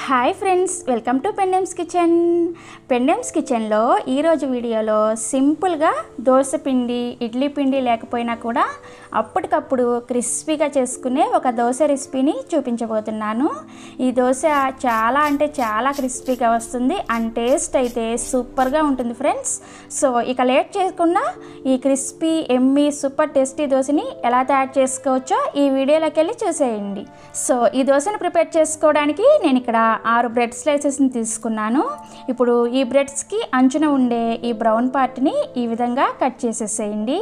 hi friends welcome to Pendems kitchen Pendems కిచెన్లో ఈరోజు వీడియోలో సింపుల్గా దోశ పిండి ఇడ్లీ పిండి లేకపోయినా కూడా అప్పటికప్పుడు క్రిస్పీగా చేసుకునే ఒక దోశ రెసిపీని చూపించబోతున్నాను ఈ దోశ చాలా అంటే చాలా క్రిస్పీగా వస్తుంది అండ్ టేస్ట్ అయితే సూపర్గా ఉంటుంది ఫ్రెండ్స్ సో ఇక లేట్ చేయకుండా ఈ క్రిస్పీ ఎమ్మి సూపర్ టేస్టీ దోశని ఎలా తయారు చేసుకోవచ్చో ఈ వీడియోలోకి వెళ్ళి చూసేయండి సో ఈ దోశను ప్రిపేర్ చేసుకోవడానికి నేను ఇక్కడ ఆరు బ్రెడ్ స్లైసెస్ని తీసుకున్నాను ఇప్పుడు ఈ బ్రెడ్స్కి అంచున ఉండే ఈ బ్రౌన్ పార్ట్ని ఈ విధంగా కట్ చేసేసేయండి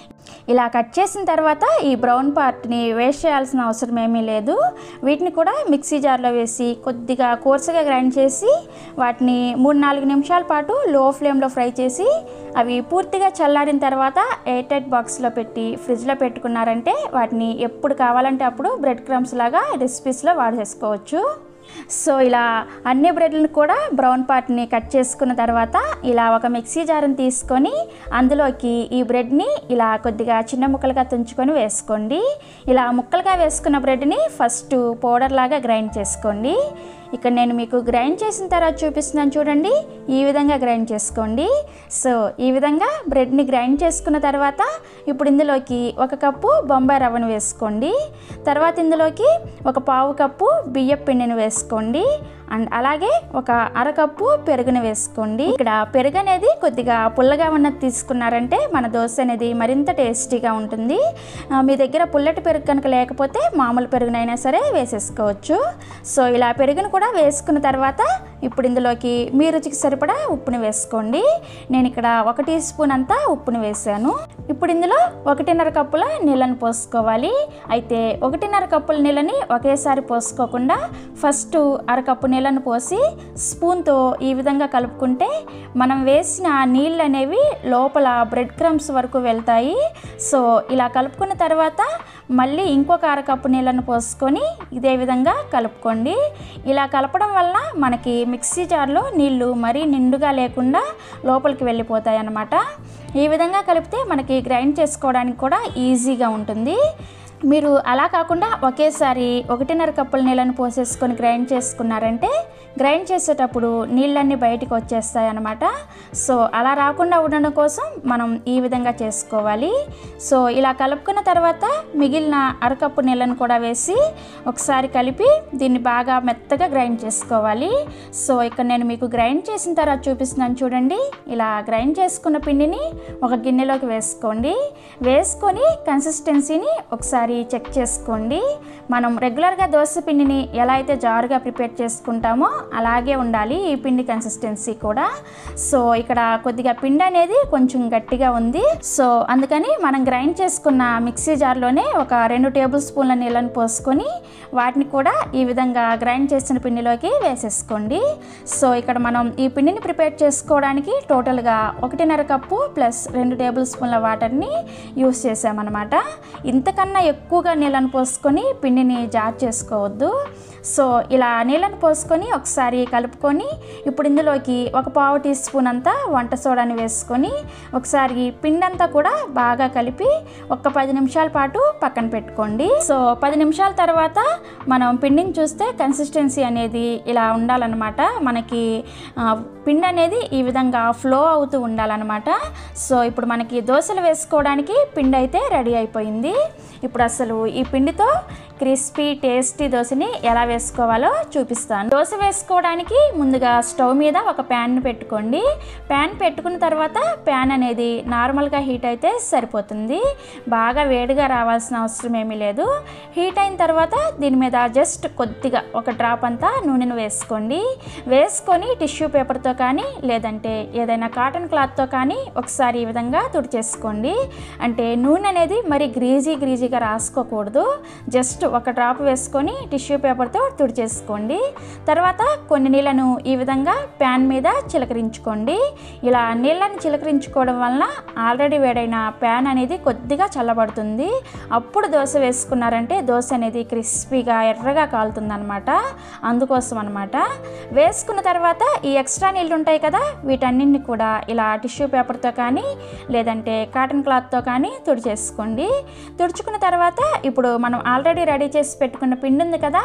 ఇలా కట్ చేసిన తర్వాత ఈ బ్రౌన్ పార్ట్ని వేస్ట్ చేయాల్సిన అవసరం ఏమీ లేదు వీటిని కూడా మిక్సీ జార్లో వేసి కొద్దిగా కోర్సుగా గ్రైండ్ చేసి వాటిని మూడు నాలుగు నిమిషాల పాటు లో ఫ్లేమ్లో ఫ్రై చేసి అవి పూర్తిగా చల్లారిన తర్వాత ఎయిర్ టైట్ బాక్స్లో పెట్టి ఫ్రిడ్జ్లో పెట్టుకున్నారంటే వాటిని ఎప్పుడు కావాలంటే అప్పుడు బ్రెడ్ క్రమ్స్ లాగా రెసిపీస్లో వాడేసుకోవచ్చు సో ఇలా అన్ని బ్రెడ్లను కూడా బ్రౌన్ పార్ట్ని కట్ చేసుకున్న తర్వాత ఇలా ఒక మిక్సీ జార్ని తీసుకొని అందులోకి ఈ బ్రెడ్ని ఇలా కొద్దిగా చిన్న ముక్కలుగా తుంచుకొని వేసుకోండి ఇలా ముక్కలుగా వేసుకున్న బ్రెడ్ని ఫస్ట్ పౌడర్ లాగా గ్రైండ్ చేసుకోండి ఇక్కడ నేను మీకు గ్రైండ్ చేసిన తర్వాత చూపిస్తున్నాను చూడండి ఈ విధంగా గ్రైండ్ చేసుకోండి సో ఈ విధంగా బ్రెడ్ని గ్రైండ్ చేసుకున్న తర్వాత ఇప్పుడు ఇందులోకి ఒక కప్పు బొంబాయి రవ్వను వేసుకోండి తర్వాత ఇందులోకి ఒక పావు కప్పు బియ్యం పిండిని వేసుకోండి అండ్ అలాగే ఒక అరకప్పు పెరుగుని వేసుకోండి ఇక్కడ పెరుగు అనేది కొద్దిగా పుల్లగా ఉన్నది తీసుకున్నారంటే మన దోశ అనేది మరింత టేస్టీగా ఉంటుంది ఆ, మీ దగ్గర పుల్లటి పెరుగు కనుక లేకపోతే మామూలు పెరుగునైనా సరే వేసేసుకోవచ్చు సో ఇలా పెరుగును కూడా వేసుకున్న తర్వాత ఇప్పుడు ఇందులోకి మీ రుచికి సరిపడా ఉప్పుని వేసుకోండి నేను ఇక్కడ ఒక టీ స్పూన్ అంతా ఉప్పుని వేసాను ఇప్పుడు ఇందులో ఒకటిన్నర కప్పుల నీళ్ళని పోసుకోవాలి అయితే ఒకటిన్నర కప్పుల నీళ్ళని ఒకేసారి పోసుకోకుండా ఫస్ట్ అరకప్పు నీళ్ళను పోసి స్పూన్తో ఈ విధంగా కలుపుకుంటే మనం వేసిన నీళ్ళు అనేవి లోపల బ్రెడ్ క్రమ్స్ వరకు వెళ్తాయి సో ఇలా కలుపుకున్న తర్వాత మళ్ళీ ఇంకొక అరకప్పు నీళ్ళను పోసుకొని ఇదే విధంగా కలుపుకోండి ఇలా కలపడం వలన మనకి మిక్సీ జార్లో నీళ్లు మరీ నిండుగా లేకుండా లోపలికి వెళ్ళిపోతాయి అన్నమాట ఈ విధంగా కలిపితే మనకి గ్రైండ్ చేసుకోవడానికి కూడా ఈజీగా ఉంటుంది మీరు అలా కాకుండా ఒకేసారి ఒకటిన్నర కప్పుల నీళ్ళని పోసేసుకొని గ్రైండ్ చేసుకున్నారంటే గ్రైండ్ చేసేటప్పుడు నీళ్ళన్నీ బయటికి వచ్చేస్తాయి అన్నమాట సో అలా రాకుండా ఉండడం కోసం మనం ఈ విధంగా చేసుకోవాలి సో ఇలా కలుపుకున్న తర్వాత మిగిలిన అరకప్పు నీళ్ళను కూడా వేసి ఒకసారి కలిపి దీన్ని బాగా మెత్తగా గ్రైండ్ చేసుకోవాలి సో ఇక్కడ నేను మీకు గ్రైండ్ చేసిన తర్వాత చూపిస్తున్నాను చూడండి ఇలా గ్రైండ్ చేసుకున్న పిండిని ఒక గిన్నెలోకి వేసుకోండి వేసుకొని కన్సిస్టెన్సీని ఒకసారి చెక్ చేసుకోండి మనం రెగ్యులర్గా దోశ పిండిని ఎలా అయితే జారుగా ప్రిపేర్ చేసుకుంటామో అలాగే ఉండాలి ఈ పిండి కన్సిస్టెన్సీ కూడా సో ఇక్కడ కొద్దిగా పిండి అనేది కొంచెం గట్టిగా ఉంది సో అందుకని మనం గ్రైండ్ చేసుకున్న మిక్సీ జార్లోనే ఒక రెండు టేబుల్ స్పూన్ల నీళ్ళని పోసుకొని వాటిని కూడా ఈ విధంగా గ్రైండ్ చేసిన పిండిలోకి వేసేసుకోండి సో ఇక్కడ మనం ఈ పిండిని ప్రిపేర్ చేసుకోవడానికి టోటల్గా ఒకటిన్నర కప్పు ప్లస్ రెండు టేబుల్ స్పూన్ల వాటర్ని యూస్ చేసామన్నమాట ఇంతకన్నా ఎక్కువగా నీళ్ళని పోసుకొని పిండిని జార్ చేసుకోవద్దు సో ఇలా నీళ్ళని పోసుకొని ఒకసారి కలుపుకొని ఇప్పుడు ఇందులోకి ఒక పావు టీ స్పూన్ అంతా వంట సోడాని వేసుకొని ఒకసారి పిండి అంతా కూడా బాగా కలిపి ఒక పది నిమిషాల పాటు పక్కన పెట్టుకోండి సో పది నిమిషాల తర్వాత మనం పిండిని చూస్తే కన్సిస్టెన్సీ అనేది ఇలా ఉండాలన్నమాట మనకి ఆ, పిండి అనేది ఈ విధంగా ఫ్లో అవుతూ ఉండాలన్నమాట సో ఇప్పుడు మనకి దోశలు వేసుకోవడానికి పిండి అయితే రెడీ అయిపోయింది ఇప్పుడు అసలు ఈ పిండితో క్రిస్పీ టేస్టీ దోశని ఎలా వేసుకోవాలో చూపిస్తాను దోశ వేసుకోవడానికి ముందుగా స్టవ్ మీద ఒక ప్యాన్ పెట్టుకోండి ప్యాన్ పెట్టుకున్న తర్వాత ప్యాన్ అనేది నార్మల్గా హీట్ అయితే సరిపోతుంది బాగా వేడిగా రావాల్సిన అవసరం ఏమీ లేదు హీట్ అయిన తర్వాత దీని మీద జస్ట్ కొద్దిగా ఒక డ్రాప్ అంతా నూనెను వేసుకోండి వేసుకొని టిష్యూ పేపర్తో కానీ లేదంటే ఏదైనా కాటన్ క్లాత్తో కానీ ఒకసారి ఈ విధంగా తుడిచేసుకోండి అంటే నూనె అనేది మరి గ్రీజీ గ్రీజీగా రాసుకోకూడదు జస్ట్ ఒక డ్రాప్ వేసుకొని టిష్యూ పేపర్తో తుడిచేసుకోండి తర్వాత కొన్ని నీళ్ళను ఈ విధంగా ప్యాన్ మీద చిలకరించుకోండి ఇలా నీళ్ళని చిలకరించుకోవడం వలన ఆల్రెడీ వేడైన ప్యాన్ అనేది కొద్దిగా చల్లబడుతుంది అప్పుడు దోశ వేసుకున్నారంటే దోశ అనేది క్రిస్పీగా ఎర్రగా కాలుతుందన్నమాట అందుకోసం అనమాట వేసుకున్న తర్వాత ఈ ఎక్స్ట్రా నీళ్ళు ఉంటాయి కదా వీటన్నింటిని కూడా ఇలా టిష్యూ పేపర్తో కానీ లేదంటే కాటన్ క్లాత్తో కానీ తుడిచేసుకోండి తుడుచుకున్న తర్వాత ఇప్పుడు మనం ఆల్రెడీ రెడీ చేసి పెట్టుకున్న పిండి ఉంది కదా ఆ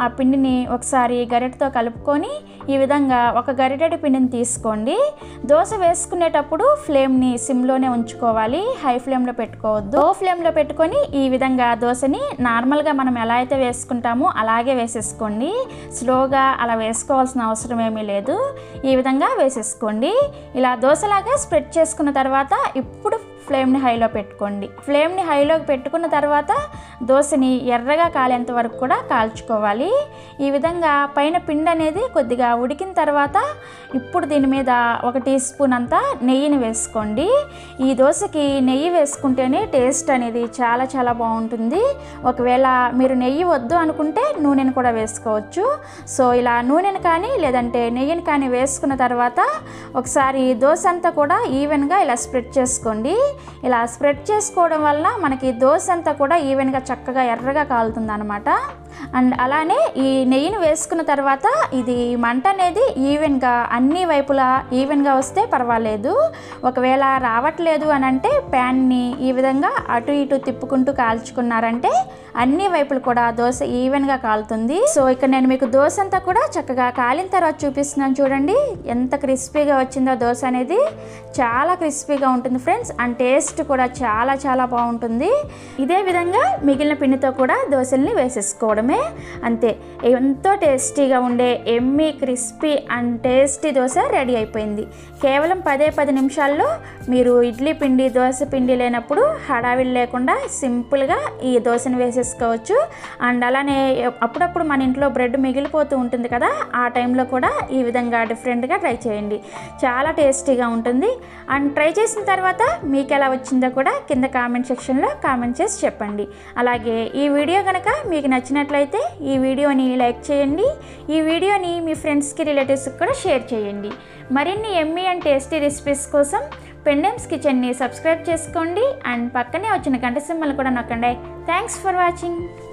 ఆ పిండిని ఒకసారి గరిటెతో కలుపుకొని ఈ విధంగా ఒక గరిటెడి పిండిని తీసుకోండి దోశ వేసుకునేటప్పుడు ఫ్లేమ్ని సిమ్లోనే ఉంచుకోవాలి హై ఫ్లేమ్లో పెట్టుకోవద్దు లో ఫ్లేమ్లో పెట్టుకొని ఈ విధంగా దోశని నార్మల్గా మనం ఎలా అయితే వేసుకుంటామో అలాగే వేసేసుకోండి స్లోగా అలా వేసుకోవాల్సిన అవసరం ఏమీ లేదు ఈ విధంగా వేసేసుకోండి ఇలా దోశలాగా స్ప్రెడ్ చేసుకున్న తర్వాత ఇప్పుడు ఫ్లేమ్ని హైలో పెట్టుకోండి ఫ్లేమ్ని హైలోకి పెట్టుకున్న తర్వాత దోశని ఎర్రగా కాలేంత వరకు కూడా కాల్చుకోవాలి ఈ విధంగా పైన పిండి అనేది కొద్దిగా ఉడికిన తర్వాత ఇప్పుడు దీని మీద ఒక టీ స్పూన్ అంతా నెయ్యిని వేసుకోండి ఈ దోశకి నెయ్యి వేసుకుంటేనే టేస్ట్ అనేది చాలా చాలా బాగుంటుంది ఒకవేళ మీరు నెయ్యి వద్దు అనుకుంటే నూనెను కూడా వేసుకోవచ్చు సో ఇలా నూనెను కానీ లేదంటే నెయ్యిని కానీ వేసుకున్న తర్వాత ఒకసారి దోశ అంతా కూడా ఈవెన్గా ఇలా స్ప్రెడ్ చేసుకోండి ఇలా స్ప్రెడ్ చేసుకోవడం వల్ల మనకి దోశ అంతా కూడా ఈవెన్గా చక్కగా ఎర్రగా కాలుతుంది అనమాట అండ్ అలానే ఈ నెయ్యిని వేసుకున్న తర్వాత ఇది మంట అనేది ఈవెన్గా అన్ని వైపులా ఈవెన్గా వస్తే పర్వాలేదు ఒకవేళ రావట్లేదు అని అంటే ప్యాన్ని ఈ విధంగా అటు ఇటు తిప్పుకుంటూ కాల్చుకున్నారంటే అన్ని వైపులు కూడా దోశ ఈవెన్గా కాలుతుంది సో ఇక్కడ నేను మీకు దోశ అంతా కూడా చక్కగా కాలిన తర్వాత చూపిస్తున్నాను చూడండి ఎంత క్రిస్పీగా వచ్చిందో దోశ అనేది చాలా క్రిస్పీగా ఉంటుంది ఫ్రెండ్స్ అండ్ టేస్ట్ కూడా చాలా చాలా బాగుంటుంది ఇదే విధంగా మిగిలిన పిండితో కూడా దోశల్ని వేసేసుకోవడమే అంతే ఎంతో టేస్టీగా ఉండే ఎమ్మి crispy and tasty dosa ready అయిపోయింది కేవలం పదే పది నిమిషాల్లో మీరు ఇడ్లీ పిండి దోశ పిండి లేనప్పుడు హడావిడి లేకుండా సింపుల్గా ఈ దోశని వేసేసుకోవచ్చు అండ్ అలానే అప్పుడప్పుడు మన ఇంట్లో బ్రెడ్ మిగిలిపోతూ ఉంటుంది కదా ఆ టైంలో కూడా ఈ విధంగా డిఫరెంట్గా ట్రై చేయండి చాలా టేస్టీగా ఉంటుంది అండ్ ట్రై చేసిన తర్వాత మీకు ఎలా వచ్చిందో కూడా కింద కామెంట్ సెక్షన్లో కామెంట్ చేసి చెప్పండి అలాగే ఈ వీడియో కనుక మీకు నచ్చినట్లయితే ఈ వీడియోని లైక్ చేయండి ఈ వీడియోని మీ ఫ్రెండ్స్కి రిలేటివ్స్కి కూడా షేర్ చేయండి మరిన్ని ఎమ్మీ అండ్ టేస్టీ రెసిపీస్ కోసం పెండెమ్స్ కిచెన్ని సబ్స్క్రైబ్ చేసుకోండి అండ్ పక్కనే వచ్చిన గంట సింబల్ కూడా నొక్కండి థ్యాంక్స్ ఫర్ వాచింగ్